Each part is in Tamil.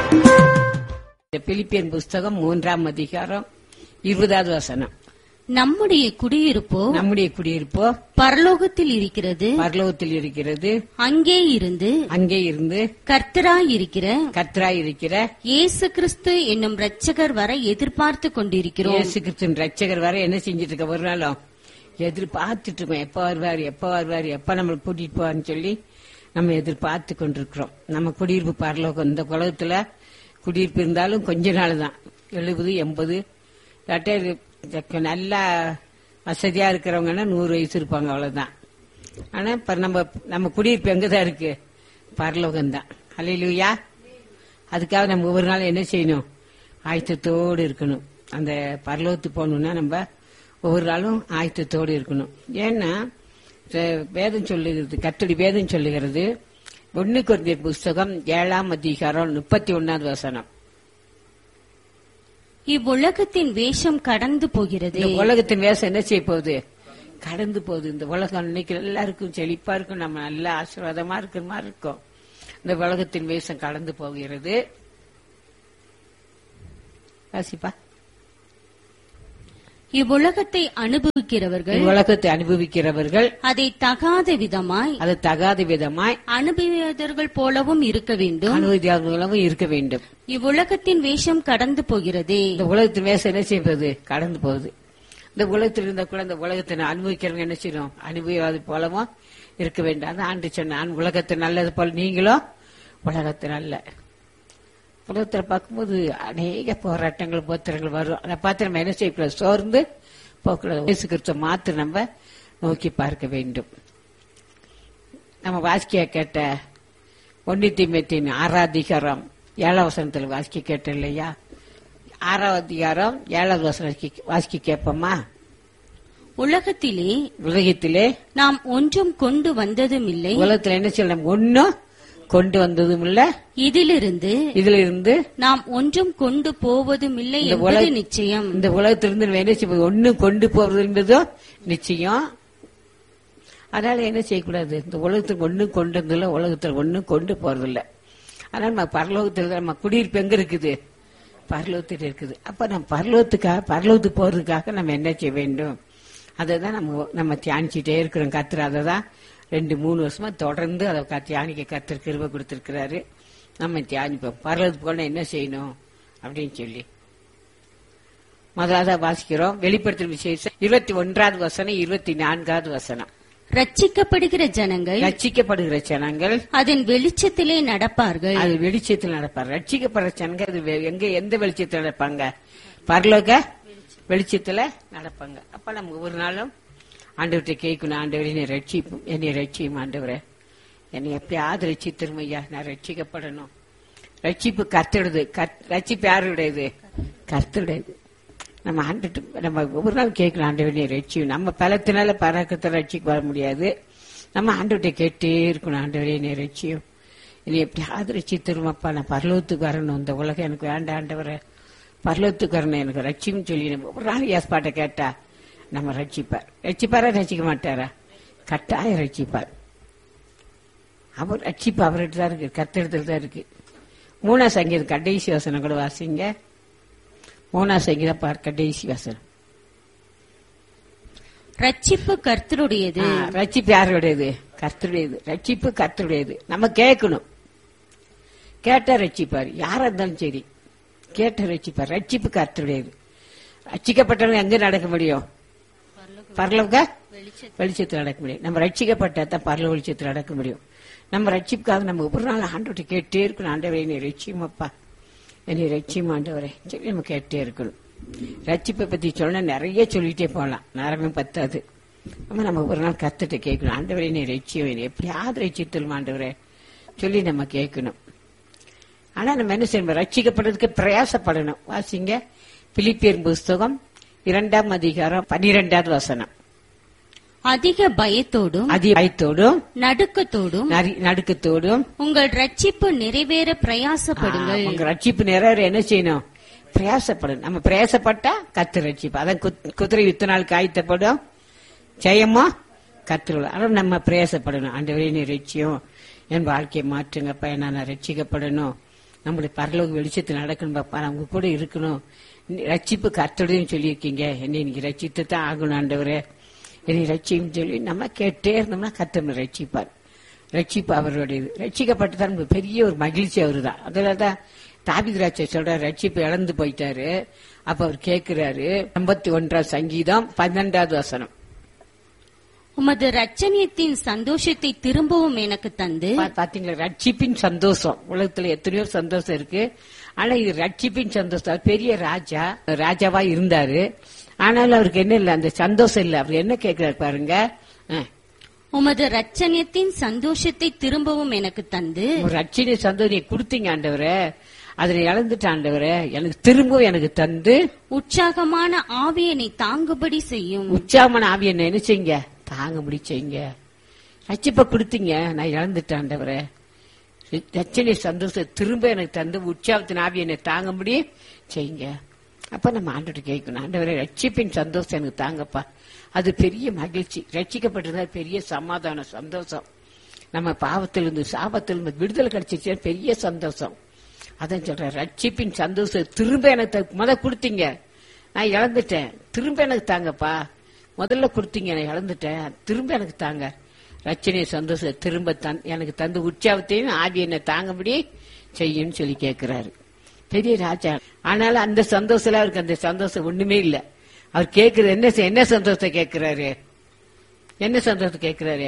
பிலிப்பியன் புஸ்தகம் மூன்றாம் அதிகாரம் இருபதாவது வசனம் நம்முடைய குடியிருப்போ நம்முடைய குடியிருப்போ பரலோகத்தில் இருக்கிறது பரலோகத்தில் இருக்கிறது அங்கே இருந்து அங்கே இருந்து கர்த்தராய் இருக்கிற கர்த்தராய் இருக்கிற இயேசு கிறிஸ்து என்னும் இரட்சகர் வர எதிர்பார்த்து கொண்டிருக்கிறோம் இயேசு கிறிஸ்துவின் ரட்சகர் வர என்ன செஞ்சிட்டு இருக்க ஒரு நாளும் எதிர்பார்த்துட்டு இருக்கோம் எப்ப வருவார் எப்ப வருவார் எப்ப நம்மளை கூட்டிட்டு போவார்னு சொல்லி நம்ம எதிர்பார்த்து கொண்டிருக்கிறோம் நம்ம குடியிருப்பு பரலோகம் இந்த உலகத்துல குடியிருப்பு இருந்தாலும் கொஞ்ச நாள் தான் எழுபது எண்பது இல்லாட்டா இது நல்லா வசதியா இருக்கிறவங்கன்னா நூறு வயசு இருப்பாங்க அவ்வளவுதான் ஆனா இப்ப நம்ம நம்ம குடியிருப்பு எங்கதான் இருக்கு பரலோகம் தான் அலையிலுயா அதுக்காக நம்ம ஒவ்வொரு நாள் என்ன செய்யணும் ஆயத்தத்தோடு இருக்கணும் அந்த பரலோகத்துக்கு போகணும்னா நம்ம ஒவ்வொரு நாளும் ஆயத்தத்தோடு இருக்கணும் ஏன்னா வே- வேதம் சொல்லுகிறது கத்தடி வேதம் சொல்லுகிறது ஒன்னு குருந்தியர் புஸ்தகம் ஏழாம் அதிகாரம் முப்பத்தி ஒன்னாவது வசனம் இவ்வுலகத்தின் வேஷம் கடந்து போகிறது இந்த உலகத்தின் வேஷம் என்ன செய்ய போகுது கடந்து போகுது இந்த உலகம் இன்னைக்கு எல்லாருக்கும் செழிப்பா இருக்கும் நம்ம நல்ல ஆசீர்வாதமா இருக்கிற மாதிரி இருக்கும் இந்த உலகத்தின் வேஷம் கடந்து போகிறது வாசிப்பா இவ்வுலகத்தை அனுபவிக்கிறவர்கள் உலகத்தை அனுபவிக்கிறவர்கள் அதை தகாத விதமாய் அது தகாத விதமாய் அனுபவியதர்கள் போலவும் இருக்க வேண்டும் அனுமதியாளர்களும் இருக்க வேண்டும் இவ்வுலகத்தின் வேஷம் கடந்து போகிறதே இந்த உலகத்தின் வேஷம் என்ன செய்வது கடந்து போகுது இந்த உலகத்தில் இருந்த கூட இந்த உலகத்தை அனுபவிக்கிறவங்க என்ன செய்யணும் அனுபவியாது போலவும் இருக்க வேண்டும் அதான் ஆண்டு சொன்னான் உலகத்தை நல்லது போல நீங்களும் உலகத்தை நல்ல உலகத்தில் பார்க்கும்போது அநேக போராட்டங்கள் போத்திரங்கள் வரும் அதை பார்த்து நம்ம என்ன செய்யக்கூடாது சோர்ந்து போகக்கூடாது இயேசு கிறிஸ்துவ மாத்து நம்ம நோக்கி பார்க்க வேண்டும் நம்ம வாசிக்க கேட்ட ஒன்னித்தி மெத்தின் ஆறாம் அதிகாரம் ஏழாம் வசனத்தில் வாசிக்க கேட்டோம் இல்லையா ஆறாவது அதிகாரம் ஏழாவது வசனம் வாசிக்க- வாசிக்க கேட்போமா உலகத்திலே உலகத்திலே நாம் ஒன்றும் கொண்டு வந்ததும் இல்லை உலகத்துல என்ன சொல்லணும் ஒன்னும் கொண்டு வந்ததும் இல்ல இதிலிருந்து இதுல இருந்து நாம் ஒன்றும் கொண்டு போவதும் இல்லை இந்த என்பது உலக- நிச்சயம் இந்த உலகத்திலிருந்து நம்ம என்ன செய்வது ஒன்னும் கொண்டு போறது என்பதும் நிச்சயம் அதனால என்ன செய்யக்கூடாது இந்த உலகத்துக்கு ஒன்னும் கொண்டு வந்ததில்ல உலகத்துல ஒன்னும் கொண்டு போறதில்ல அதனால நம்ம பரலோகத்துல நம்ம குடியிருப்பு எங்க இருக்குது பரலோகத்தில் இருக்குது அப்ப நம்ம பரலோகத்துக்காக பரலோகத்துக்கு போறதுக்காக நம்ம என்ன செய்ய வேண்டும் அதை தான் நம்ம நம்ம தியானிச்சுட்டே இருக்கிறோம் கத்துற அதை தான் ரெண்டு மூணு வருஷமா தொடர்ந்து அதை க- தியானிக்க கத்திர கிருப கொடுத்திருக்கிறாரு நம்ம தியானிப்போம் பரலோகத்துக்கு போனா என்ன செய்யணும் அப்படின்னு சொல்லி முதலாவது வாசிக்கிறோம் வெளிப்படுத்தல் விசேஷம் இருபத்தி ஒன்றாவது வசனம் இருபத்தி நான்காவது வசனம் ரட்சிக்கப்படுகிற ஜனங்கள் ரட்சிக்கப்படுகிற ஜனங்கள் அதன் வெளிச்சத்திலே நடப்பார்கள் அது வெளிச்சத்தில் நடப்பார் ரட்சிக்கப்படுற ஜனங்கள் அது வெ- எங்க எந்த வெளிச்சத்தில் நடப்பாங்க பரலோக வெளிச்சத்துல நடப்பாங்க அப்ப நம்ம ஒவ்வொரு நாளும் ஆண்டவர்கிட்ட கேட்கணும் ஆண்டவரே என்னை ரட்சிப்பும் என்னை ரட்சியும் ஆண்டவரே என்னை எப்பயாவது ரட்சித்திரும் ஐயா நான் ரட்சிக்கப்படணும் ரட்சிப்பு கர்த்தருடையது கர்த்- ரட்சிப்பு யாருடையது கர்த்தருடையது நம்ம ஆண்டுட்டு நம்ம ஒவ்வொரு நாள் கேட்கலாம் ஆண்டவரே நீ ரட்சியும் நம்ம பலத்தினால பறக்கத்தை ரட்சிக்க வர முடியாது நம்ம ஆண்டவர்கிட்ட கேட்டே இருக்கணும் ஆண்டவரே நீ ரட்சியும் என்னை எப்படியாவது ரட்சித்திருமப்பா நான் பரலோகத்துக்கு வரணும் இந்த உலகம் எனக்கு வேண்டாம் ஆண்டவரே பரலோகத்துக்கு வரணும் எனக்கு ரட்சியும் சொல்லி நம்ம ஒரு நாள் ஏற்பாட்டை கேட்டா நம்ம ரட்சிப்பார் ரட்சிப்பாரா ரட்சிக்க மாட்டாரா கட்டாயம் ரட்சிப்பார் அவர் ரட்சிப்பு அவர்கிட்ட தான் இருக்கு கத்தெடுத்துல தான் இருக்கு மூணா சங்கீதம் கடைசி வசனம் கூட வாசிங்க மூணா சங்கீதம் பார் கடைசி வசனம் ரட்சிப்பு கர்த்தருடையது ஆ, ரட்சிப்பு யாருடையது கர்த்தருடையது ரட்சிப்பு கர்த்தருடையது நம்ம கேட்கணும் கேட்டா ரட்சிப்பார் யாரா இருந்தாலும் சரி கேட்ட ரட்சிப்பார் ரட்சிப்பு கர்த்தருடையது ரட்சிக்கப்பட்டவங்க எங்க நடக்க முடியும் பரலோக வெளிச்சத்தில் நடக்க முடியும் நம்ம ரட்சிக்கப்பட்டா தான் பரலோக வெளிச்சத்தில் நடக்க முடியும் நம்ம ரட்சிப்புக்காக நம்ம ஒவ்வொரு நாள் ஆண்டவர்கிட்ட கேட்டே இருக்கணும் ஆண்டவரே என்னை ரட்சியமப்பா என்னை ரட்சியம் ஆண்டவரே சொல்லி நம்ம கேட்டே இருக்கணும் ரட்சிப்பை பத்தி சொன்னா நிறைய சொல்லிட்டே போகலாம் நேரமே பத்தாது நம்ம நம்ம ஒரு நாள் கத்துட்டு கேட்கணும் ஆண்டவரே என்னை ரட்சியம் என்னை எப்படியாவது ரட்சித்தலும் ஆண்டவரே சொல்லி நம்ம கேட்கணும் ஆனா நம்ம என்ன செய்யணும் ரட்சிக்கப்படுறதுக்கு பிரயாசப்படணும் வாசிங்க பிலிப்பியர் புஸ்தகம் இரண்டாம் அதிகாரம் பன்னிரெண்டாவது வசனம் அதிக பயத்தோடும் அதிகாயத்தோடும் நடுக்கத்தோடும் நரி- நடுக்கத்தோடும் உங்கள் ரட்சிப்பு நிறைவேற பிரயாசப்படுங்கள் ஆ, உங்க ரட்சிப்பு நிறைவேற என்ன செய்யணும் பிரயாசப்படணும் நம்ம பிரயாசப்பட்டா கத்து ரட்சிப்பு அதான் குத்- குதிரை யுத்த நாள் காய்த்தப்படும் ஜெயமா கத்துருவோம் ஆனால் நம்ம பிரயாசப்படணும் ஆண்டவரே நீ ரட்சியம் என் வாழ்க்கையை மாற்றுங்கப்பா நான் ரட்சிக்கப்படணும் நம்மளுடைய பரலோக வெளிச்சத்தில் நடக்கணும் பாப்பா நான் உங்க கூட இருக்கணும் நீ ரட்சிப்பு கர்த்தருடையும் சொல்லியிருக்கீங்க என்னை நீங்க ரட்சித்து தான் ஆகணும் ஆண்டவரே என்னை ரட்சியும் சொல்லி நம்ம கேட்டே இருந்தோம்னா கர்த்தர் ரட்சிப்பார் ரட்சிப்பு அவருடையது ரட்சிக்கப்பட்டுதான் நமக்கு பெரிய ஒரு மகிழ்ச்சி அவரு தான் அதுல தான் தாபிதிராட்சை சொல்றாரு ரட்சிப்பு இழந்து போயிட்டாரு அப்ப அவர் கேட்கிறாரு ஐம்பத்தி ஒன்றாம் சங்கீதம் பன்னெண்டாவது வசனம் உமது ரட்சணியத்தின் சந்தோஷத்தை திரும்பவும் எனக்கு தந்து பா- பாத்தீங்களா ரட்சிப்பின் சந்தோஷம் உலகத்துல எத்தனையோ சந்தோஷம் இருக்கு ஆனா இது ரட்சிப்பின் சந்தோஷம் அவர் பெரிய ராஜா ராஜாவா இருந்தாரு ஆனாலும் அவருக்கு என்ன இல்ல அந்த சந்தோஷம் இல்ல அவர் என்ன கேட்கிறாரு பாருங்க அஹ், உமது ரட்சணியத்தின் சந்தோஷத்தை திரும்பவும் எனக்கு தந்து ஒரு ரட்சினை சந்தோஷம் நீ கொடுத்தீங்க ஆண்டவரே அதனை இழந்துட்ட ஆண்டவரே எனக்கு திரும்பவும் எனக்கு தந்து உற்சாகமான ஆவியனை தாங்குபடி செய்யும் உற்சாகமான ஆவியை நினைச்சீங்க தாங்க முடிச்சீங்க ரட்சிப்ப கொடுத்தீங்க நான் இழந்துட்டேன் ஆண்டவரே ரச்சனை சந்தோஷம் திரும்ப எனக்கு தந்து உற்சாகத்தின் ஆவி என்னை தாங்க முடியும் செய்யுங்க அப்ப நம்ம ஆண்டுட்டு கேட்கணும் ஆண்டவரே ரட்சிப்பின் சந்தோஷம் எனக்கு தாங்கப்பா அது பெரிய மகிழ்ச்சி ரட்சிக்கப்பட்டிருந்தா பெரிய சமாதானம் சந்தோஷம் நம்ம பாவத்திலிருந்து சாபத்திலிருந்து விடுதலை கிடைச்சிச்சு பெரிய சந்தோஷம் அதான் சொல்றேன் ரட்சிப்பின் சந்தோஷம் திரும்ப எனக்கு த- முத கொடுத்தீங்க நான் இழந்துட்டேன் திரும்ப எனக்கு தாங்கப்பா முதல்ல கொடுத்தீங்க நான் இழந்துட்டேன் திரும்ப எனக்கு தாங்க ரச்சனை சந்தோஷம் திரும்ப தந் எனக்கு தந்து உற்சாகத்தையும் ஆவி என்னை தாங்கபடி செய்யுன்னு சொல்லி கேட்கிறாரு பெரிய ராஜா ஆனாலும் அந்த சந்தோஷத்துல அவருக்கு அந்த சந்தோஷம் ஒண்ணுமே இல்ல அவர் கேக்குறது என்ன செ- என்ன சந்தோஷத்தை கேட்கிறாரு என்ன சந்தோஷத்தை கேட்கிறாரு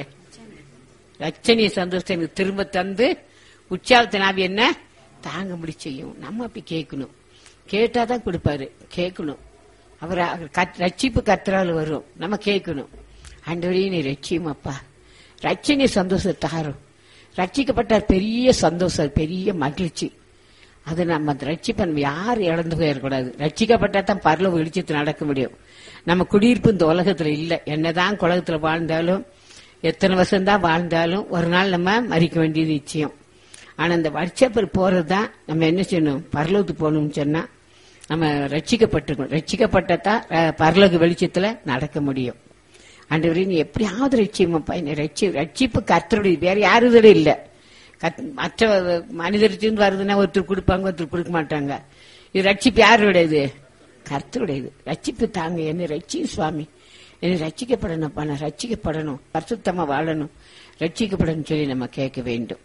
ரச்சனைய சந்தோஷத்தை எனக்கு திரும்ப தந்து உற்சாகத்தின் ஆவி என்ன தாங்க செய்யும் நம்ம அப்படி கேட்கணும் கேட்டாதான் கொடுப்பாரு கேட்கணும் அவர் அவர் கத்- ரட்சிப்பு கத்துறாள் வரும் நம்ம கேட்கணும் ஆண்டவரே நீ ரட்சியும் அப்பா ரட்சணி சந்தோஷம் தாரும் ரட்சிக்கப்பட்டார் பெரிய சந்தோஷம் பெரிய மகிழ்ச்சி அது நம்ம அந்த ரட்சிப்பை நம்ம யாரும் இழந்து போயிடக்கூடாது ரட்சிக்கப்பட்டா தான் பரலோக வெளிச்சத்து நடக்க முடியும் நம்ம குடியிருப்பு இந்த உலகத்துல இல்ல என்னதான் குலகத்துல வாழ்ந்தாலும் எத்தனை வருஷம் தான் வாழ்ந்தாலும் ஒரு நாள் நம்ம மறிக்க வேண்டியது நிச்சயம் ஆனா இந்த வருஷப்பர் போறதுதான் நம்ம என்ன செய்யணும் பரலோகத்துக்கு போகணும்னு சொன்னா நம்ம ரட்சிக்கப்பட்டிருக்கணும் ரட்சிக்கப்பட்டதான் அஹ், பரலோக வெளிச்சத்துல நடக்க முடியும் ஆண்டவரே நீ எப்படியாவது ரட்சியமாப்பா என்னை ரட்சி ரட்சிப்பு கர்த்தருடைய வேற யாரும் இதுல இல்ல கத்- மற்ற மனிதர்கிட்ட வருதுன்னா ஒருத்தர் கொடுப்பாங்க ஒருத்தர் கொடுக்க மாட்டாங்க இது ரட்சிப்பு யாருடையது கர்த்தருடையது ரட்சிப்பு தாங்க என்னை ரட்சி சுவாமி என்னை ரட்சிக்கப்படணும்ப்பா நான் ரட்சிக்கப்படணும் பரிசுத்தமா வாழணும் ரட்சிக்கப்படணும் சொல்லி நம்ம கேட்க வேண்டும்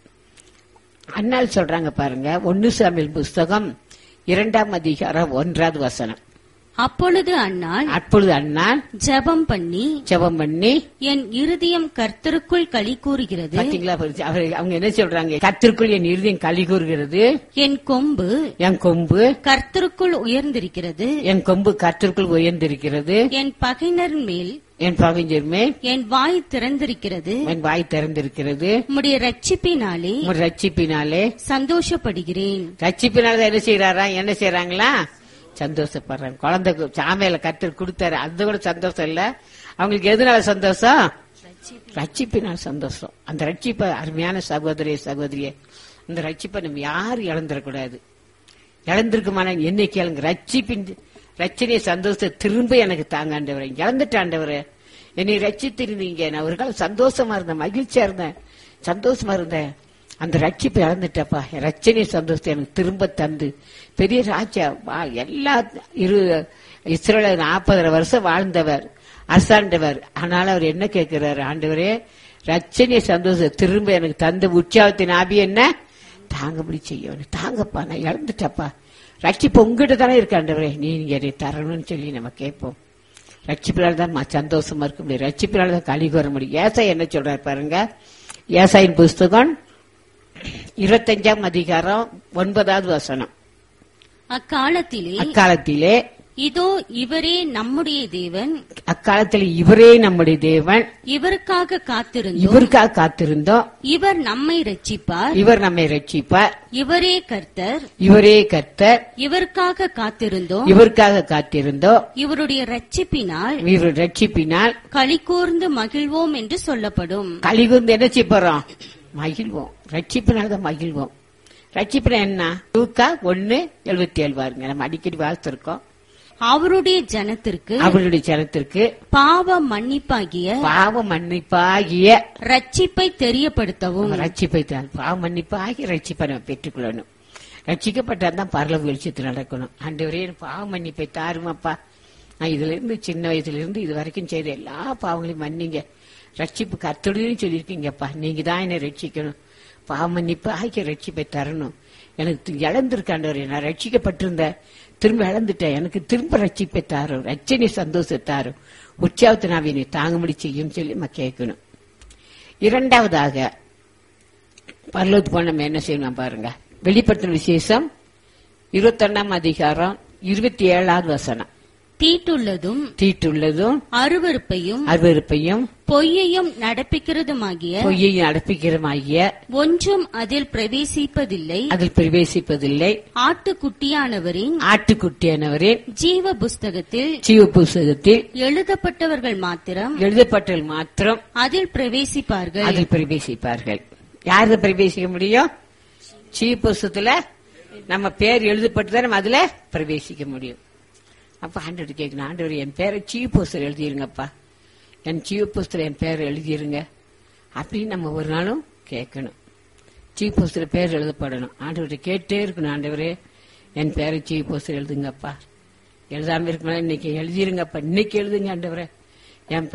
அண்ணால் சொல்றாங்க பாருங்க ஒன்னு சாமியல் புஸ்தகம் இரண்டாம் அதிகாரம் ஒன்றாவது வசனம் அப்பொழுது அன்னாள் அப்பொழுது அண்ணால் ஜெபம் பண்ணி ஜெபம் பண்ணி என் இருதயம் கர்த்தருக்குள் களி கூறுகிறது பாத்தீங்களா அவர் அவர்- அவங்க என்ன சொல்றாங்க கத்திற்குள் என் இருதயம் களி கூறுகிறது என் கொம்பு என் கொம்பு கர்த்தருக்குள் உயர்ந்திருக்கிறது என் கொம்பு கத்திற்குள் உயர்ந்திருக்கிறது என் பகைஞர் மேல் என் பகைஞர் மேல் என் வாய் திறந்திருக்கிறது என் வாய் திறந்திருக்கிறது உம்முடைய ரட்சிப்பினாலே உன் ரட்சிப்பினாலே சந்தோஷப்படுகிறேன் ரட்சிப்பினால என்ன செய்யறாரா என்ன செய்யறாங்களா சந்தோஷப்படுறாங்க குழந்தை கு- சாமையில கத்தர் கொடுத்தாரு அது கூட சந்தோஷம் இல்ல அவங்களுக்கு எதனால சந்தோஷம் ரட்சிப்பினால் சந்தோஷம் அந்த ரட்சிப்பை அருமையான சகோதரிய சகோதரியே இந்த ரட்சிப்பை நம்ம யாரும் இழந்துடக்கூடாது இழந்திருக்குமான என்னை கேளுங்க ரட்சிப்பின் ரச்சனைய சந்தோஷத்தை திரும்ப எனக்கு தாங்க ஆண்டவரே இழந்துட்ட ஆண்டவரே என்னை ரட்சித்திருந்தீங்க நான் ஒரு காலம் சந்தோஷமா இருந்தேன் மகிழ்ச்சியா இருந்தேன் சந்தோஷமா இருந்தேன் அந்த ரட்சிப்பை இழந்துட்டப்பா என் ரட்சணைய சந்தோஷத்தை எனக்கு திரும்ப தந்து பெரிய ராஜா வா- எல்லா இரு இஸ்ரேல நாற்பதரை வருஷம் வாழ்ந்தவர் அரசாண்டவர் ஆனாலும் அவர் என்ன கேட்கிறாரு ஆண்டவரே ரட்சணைய சந்தோஷத்தை திரும்ப எனக்கு தந்து உற்சாகத்தின் ஆபி என்ன தாங்கபடி செய்யணும் தாங்கப்பா நான் இழந்துட்டப்பா ரட்சிப்பு உங்ககிட்ட தானே இருக்காண்டவரே நீ என்னை தரணும்னு சொல்லி நம்ம கேட்போம் ரட்சிப்பினால் தான் ம- சந்தோஷமா இருக்க முடியும் ரட்சிப்பினால் தான் கழி கூற முடியும் ஏசாய் என்ன சொல்றாரு பாருங்க ஏசாயின் புஸ்தகம் இருபத்தஞ்சாம் அதிகாரம் ஒன்பதாவது வசனம் அக்காலத்திலே அக்காலத்திலே இதோ இவரே நம்முடைய தேவன் அக்காலத்தில் இவரே நம்முடைய தேவன் இவருக்காக காத்திருந்தோம் இவருக்காக காத்திருந்தோம் இவர் நம்மை ரட்சிப்பார் இவர் நம்மை ரட்சிப்பார் இவரே கர்த்தர் இவரே கர்த்தர் இவருக்காக காத்திருந்தோம் இவருக்காக காத்திருந்தோம் இவருடைய ரட்சிப்பினால் இவர் ரட்சிப்பினால் களி கூர்ந்து மகிழ்வோம் என்று சொல்லப்படும் கலிகுந்து என்ன செய்ய போறோம் மகிழ்வோம் ரட்சிப்பினால தான் மகிழ்வோம் ரட்சிப்பினா என்ன தூக்கா ஒன்னு எழுபத்தி ஏழு பாருங்க நம்ம அடிக்கடி வாழ்த்திருக்கோம் அவருடைய ஜனத்திற்கு அவர்களுடைய ஜனத்திற்கு பாவ மன்னிப்பாகிய பாவ மன்னிப்பாகிய ரட்சிப்பை தெரியப்படுத்தவும் ரட்சிப்பை தான் பாவ மன்னிப்பாகிய ரட்சிப்பை நம்ம பெற்றுக்கொள்ளணும் ரட்சிக்கப்பட்டா தான் பரலோக வெளிச்சத்தில் நடக்கணும் ஆண்டவரே எனக்கு பாவ மன்னிப்பை தாருமாப்பா நான் இதுல இருந்து சின்ன வயசுல இருந்து இது வரைக்கும் செய்த எல்லா பாவங்களையும் மன்னிங்க ரட்சிப்பு கத்தோடையும் சொல்லியிருக்கீங்கப்பா நீங்க தான் என்னை ரட்சிக்கணும் பாவ மன்னிப்பு ஆகிய ரட்சிப்பை தரணும் எனக்கு இழந்திருக்காண்டவரே நான் ரட்சிக்கப்பட்டிருந்த திரும்ப இழந்துட்டேன் எனக்கு திரும்ப ரட்சிப்பை தாரும் ரட்சணை சந்தோஷத்தாரும் உற்சாகத்தை நான் என்னை தாங்கும்படி செய்யும் சொல்லி நம்ம கேட்கணும் இரண்டாவதாக பரலோத்து போன நம்ம என்ன செய்யணும் பாருங்க வெளிப்படுத்தின விசேஷம் இருபத்தொன்னாம் அதிகாரம் இருபத்தி ஏழாவது வசனம் தீட்டுள்ளதும் தீட்டுள்ளதும் அருவருப்பையும் அருவருப்பையும் பொய்யையும் நடப்பிக்கிறதுமாகிய பொய்யையும் அடப்பிக்கிறமாகிய ஒன்றும் அதில் பிரவேசிப்பதில்லை அதில் பிரவேசிப்பதில்லை ஆட்டுக்குட்டியானவரின் ஆட்டுக்குட்டியானவரின் ஜீவ புஸ்தகத்தில் ஜீவ புஸ்தகத்தில் எழுதப்பட்டவர்கள் மாத்திரம் எழுதப்பட்டல் மாத்திரம் அதில் பிரவேசிப்பார்கள் அதில் பிரவேசிப்பார்கள் யாரு பிரவேசிக்க முடியும் ஜீவ புஸ்தகத்துல நம்ம பேர் எழுதப்பட்டு நம்ம அதுல பிரவேசிக்க முடியும் அப்ப ஆண்டவர் கேட்கணும் ஆண்டவர் என் பேரை சீவ புஸ்தகம் எழுதிருங்கப்பா என் ஜீவ புஸ்தகம் என் பேரை எழுதிருங்க அப்படின்னு நம்ம ஒரு நாளும் கேட்கணும் சீவ புஸ்தகம் பேர் எழுதப்படணும் ஆண்டவர்கிட்ட கேட்டே இருக்கணும் ஆண்டவரே என் பேரை சீவ புஸ்தகம் எழுதுங்கப்பா எழுதாம இருக்கணும் இன்னைக்கு எழுதிருங்கப்பா இன்னைக்கு எழுதுங்க ஆண்டவரே என்